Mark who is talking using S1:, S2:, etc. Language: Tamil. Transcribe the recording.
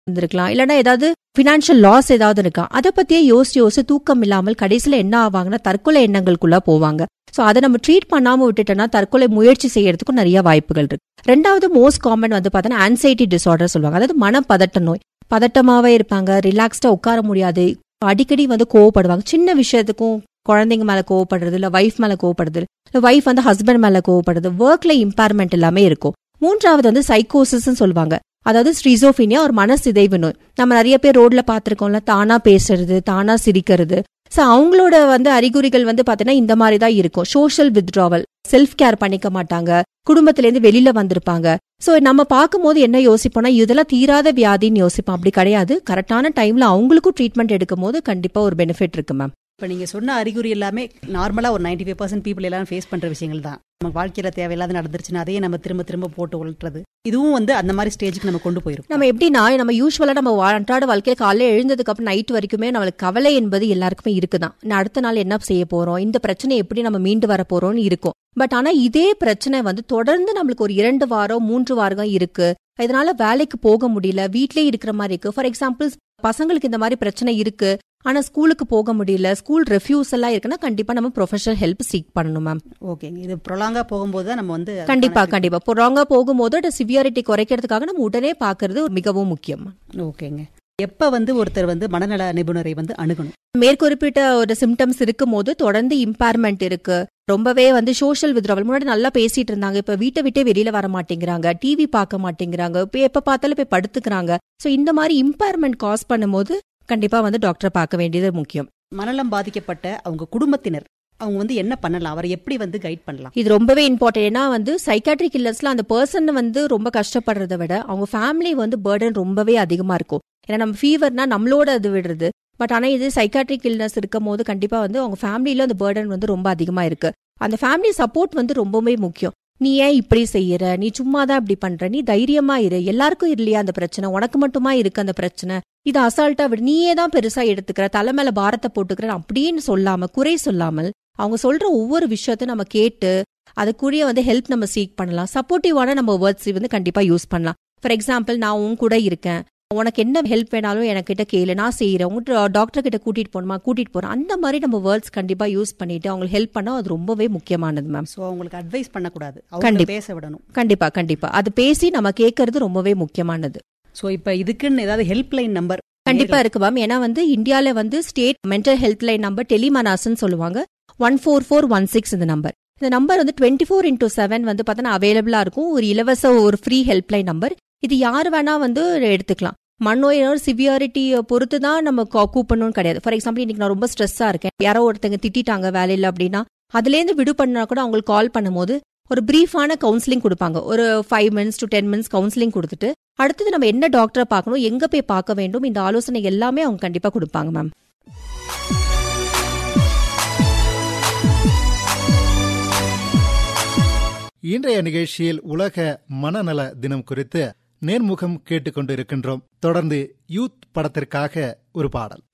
S1: இருந்திருக்கலாம் இல்லைன்னா ஏதாவது பினான்சியல் லாஸ் ஏதாவது இருக்கா அதை பத்தியே யோசிச்சு யோசிச்சு தூக்கம் இல்லாமல் கடைசியில என்ன ஆவாங்கன்னா தற்கொலை எண்ணங்களுக்குள்ள போவாங்க சோ அதை நம்ம ட்ரீட் பண்ணாம விட்டுட்டோம்னா தற்கொலை முயற்சி செய்யறதுக்கும் நிறைய வாய்ப்புகள் இருக்கு ரெண்டாவது மோஸ்ட் காமன் வந்து பார்த்தோன்னா ஆன்சைட்டி டிசார்டர் சொல்லுவாங்க அதாவது மனப்பதட்ட நோய் பதட்டமாவே இருப்பாங்க ரிலாக்ஸ்டா உட்கார முடியாது அடிக்கடி வந்து கோவப்படுவாங்க சின்ன விஷயத்துக்கும் குழந்தைங்க மேல கோவப்படுறது இல்ல வைஃப் மேல கோவப்படுறது இல்ல வைஃப் வந்து ஹஸ்பண்ட் மேல கோவப்படுறது ஒர்க்ல இம்பேர்மெண்ட் எல்லாமே இருக்கும் மூன்றாவது வந்து சைக்கோசிஸ் சொல்லுவாங்க அதாவது ஸ்ட்ரிசோஃபினியா ஒரு மனசிதைவு நோய் நம்ம நிறைய பேர் ரோட்ல பாத்திருக்கோம்ல தானா பேசுறது தானா சிரிக்கிறது சோ அவங்களோட வந்து அறிகுறிகள் வந்து பாத்தீங்கன்னா இந்த மாதிரி தான் இருக்கும் சோஷியல் வித்ட்ராவல் செல்ஃப் கேர் பண்ணிக்க மாட்டாங்க குடும்பத்துல இருந்து வெளியில வந்திருப்பாங்க சோ நம்ம பார்க்கும்போது என்ன யோசிப்போம்னா இதெல்லாம் தீராத வியாதின்னு யோசிப்போம் அப்படி கிடையாது கரெக்டான டைம்ல அவங்களுக்கும் ட்ரீட்மெண்ட் எடுக்கும் போது கண்டிப்பா ஒரு பெனிஃபிட் இருக்கு மேம்
S2: இப்போ நீங்க சொன்ன அறிகுறி எல்லாமே நார்மலா ஒரு 95% ஃபைவ் பர்சன்ட் பீப்புள் எல்லாரும் ஃபேஸ் பண்ற விஷயங்கள் தான் நம்ம வாழ்க்கையில தேவையில்லாத நடந்துருச்சுன்னா அதையே நம்ம திரும்ப திரும்ப போட்டு உழட்டுறது இதுவும் வந்து அந்த மாதிரி ஸ்டேஜுக்கு நம்ம கொண்டு போயிருக்கோம்
S1: நம்ம எப்படின்னா நம்ம யூஸ்வலா நம்ம வா- அன்றாட வாழ்க்கையில காலையில எழுந்ததுக்கு அப்புறம் நைட் வரைக்குமே நம்மளுக்கு கவலை என்பது எல்லாருக்குமே இருக்குதான் நான் அடுத்த நாள் என்ன செய்ய போறோம் இந்த பிரச்சனை எப்படி நம்ம மீண்டு வர போறோம்னு இருக்கும் பட் ஆனா இதே பிரச்சனை வந்து தொடர்ந்து நம்மளுக்கு ஒரு இரண்டு வாரம் மூன்று வாரம் இருக்கு இதனால வேலைக்கு போக முடியல வீட்லயே இருக்கிற மாதிரி இருக்கு ஃபார் எக்ஸாம்பிள் பசங்களுக்கு இந்த மாதிரி பிரச்சனை இருக்கு ஆனா ஸ்கூலுக்கு போக முடியல ஸ்கூல் ரெஃப்யூஸ் எல்லாம் இருக்குன்னா கண்டிப்பா நம்ம ப்ரொஃபஷனல் ஹெல்ப் சீக் பண்ணணும் மேம்
S2: ஓகேங்க இது ப்ரொலாங்கா போகும்போது தான் நம்ம வந்து
S1: கண்டிப்பா கண்டிப்பா பொறாங்க போகும்போது அந்த சிவியாரிட்டி குறைக்கிறதுக்காக நம்ம உடனே பாக்குறது மிகவும் முக்கியம்
S2: ஓகேங்க எப்ப வந்து ஒருத்தர் வந்து மனநல நிபுணரை வந்து அணுகணும்
S1: மேற்குறிப்பிட்ட ஒரு சிம்டம்ஸ் இருக்கும் போது தொடர்ந்து இம்பேர்மெண்ட் இருக்கு ரொம்பவே வந்து சோஷியல் வித்ராவல் முன்னாடி நல்லா பேசிட்டு இருந்தாங்க இப்ப வீட்டை விட்டே வெளியில வர மாட்டேங்கிறாங்க டிவி பார்க்க மாட்டேங்கிறாங்க இப்ப எப்ப பார்த்தாலும் போய் படுத்துக்கிறாங்க சோ இந்த மாதிரி இம்பேர்மெண்ட் காஸ் பண்ணும்போது கண்டிப்பா வந்து டாக்டரை பார்க்க வேண்டியது முக்கியம்
S2: மனநலம் பாதிக்கப்பட்ட அவங்க குடும்பத்தினர் அவங்க வந்து என்ன பண்ணலாம் அவரை எப்படி வந்து கைட் பண்ணலாம்
S1: இது ரொம்பவே இம்பார்ட்டன்ட் ஏன்னா வந்து சைக்காட்ரிக் இல்லர்ஸ்ல அந்த பர்சன் வந்து ரொம்ப கஷ்டப்படுறதை விட அவங்க ஃபேமிலி வந்து பேர்டன் ரொம்பவே அதிகமா இருக்கும் ஏன்னா நம்ம ஃபீவர்னா நம்மளோட அது விடுறது பட் ஆனா இது சைக்காட்ரிக் இல்னஸ் இருக்கும் போது கண்டிப்பா வந்து அவங்க ஃபேமிலியில அந்த பேர்டன் வந்து ரொம்ப அதிகமா இருக்கு அந்த ஃபேமிலி சப்போர்ட் வந்து ரொம்பவே முக்கியம் நீ ஏன் இப்படி செய்யற நீ சும்மா தான் இப்படி பண்ற நீ தைரியமா இரு எல்லாருக்கும் இல்லையா அந்த பிரச்சனை உனக்கு மட்டுமா இருக்கு அந்த பிரச்சனை இது அசால்ட்டா விடு நீயே தான் பெருசா எடுத்துக்கிற தலை மேல பாரத்தை போட்டுக்கிற அப்படின்னு சொல்லாம குறை சொல்லாமல் அவங்க சொல்ற ஒவ்வொரு விஷயத்தையும் நம்ம கேட்டு அதுக்குரிய வந்து ஹெல்ப் நம்ம சீக் பண்ணலாம் சப்போர்ட்டிவான நம்ம வேர்ட்ஸ் வந்து கண்டிப்பா யூஸ் பண்ணலாம் ஃபார் எக்ஸாம்பிள் நான் உன் கூட இருக்கேன் உனக்கு என்ன ஹெல்ப் வேணாலும் என்கிட்ட கேளு நான் செய்யறேன் உங்க டாக்டர் கிட்ட கூட்டிட்டு போகணுமா கூட்டிட்டு போறேன் அந்த மாதிரி நம்ம வேர்ட்ஸ் கண்டிப்பா யூஸ் பண்ணிட்டு அவங்களுக்கு ஹெல்ப் பண்ணா அது ரொம்பவே முக்கியமானது மேம்
S2: சோ அவங்களுக்கு அட்வைஸ் பண்ணக்கூடாது அவங்க
S1: கண்டிப்பா.
S2: பேச விடணும்
S1: கண்டிப்பா கண்டிப்பா அது பேசி நம்ம கேட்கறது ரொம்பவே முக்கியமானது
S2: சோ இப்ப இதுக்குன்னு ஏதாவது ஹெல்ப்லைன் நம்பர்
S1: கண்டிப்பா இருக்கு மேம் ஏன்னா வந்து இந்தியால வந்து state mental health line number டெலிமனாஸ்ன்னு சொல்லுவாங்க one four four one six இந்த நம்பர் இந்த நம்பர் வந்து டுவெண்ட்டி ஃபோர் இன்டூ செவன் வந்து பார்த்தோன்னா அவைலபிளா இருக்கும் ஒரு இலவச ஒரு ஃப்ரீ ஹெல்ப்லைன் நம்பர் இது யார் வேணா வந்து எடுத்துக்கலாம் மண்ணோயோட சிவியாரிட்டியை பொறுத்து தான் நம்ம கூ- கூப்பிடணும்னு கிடையாது ஃபார் எக்ஸாம்பிள் இன்னைக்கு நான் ரொம்ப ஸ்ட்ரெஸ்ஸா இருக்கேன் யாரோ ஒருத்தங்க திட்டிட்டாங்க வேலையில அப்படின்னா அதுலேருந்து விடு பண்ணா கூட அவங்களுக்கு கால் பண்ணும்போது ஒரு பிரீஃபான கவுன்சிலிங் கொடுப்பாங்க ஒரு five minutes to ten minutes counselling கொடுத்துட்டு அடுத்தது நம்ம என்ன டாக்டரை பார்க்கணும் எங்க போய் பார்க்க வேண்டும் இந்த ஆலோசனை எல்லாமே அவங்க கண்டிப்பா கொடுப்பாங்க மேம்
S3: இன்றைய நிகழ்ச்சியில் உலக மனநல தினம் குறித்து நேர்முகம் கேட்டுக்கொண்டிருக்கின்றோம் தொடர்ந்து யூத் படத்திற்காக ஒரு பாடல்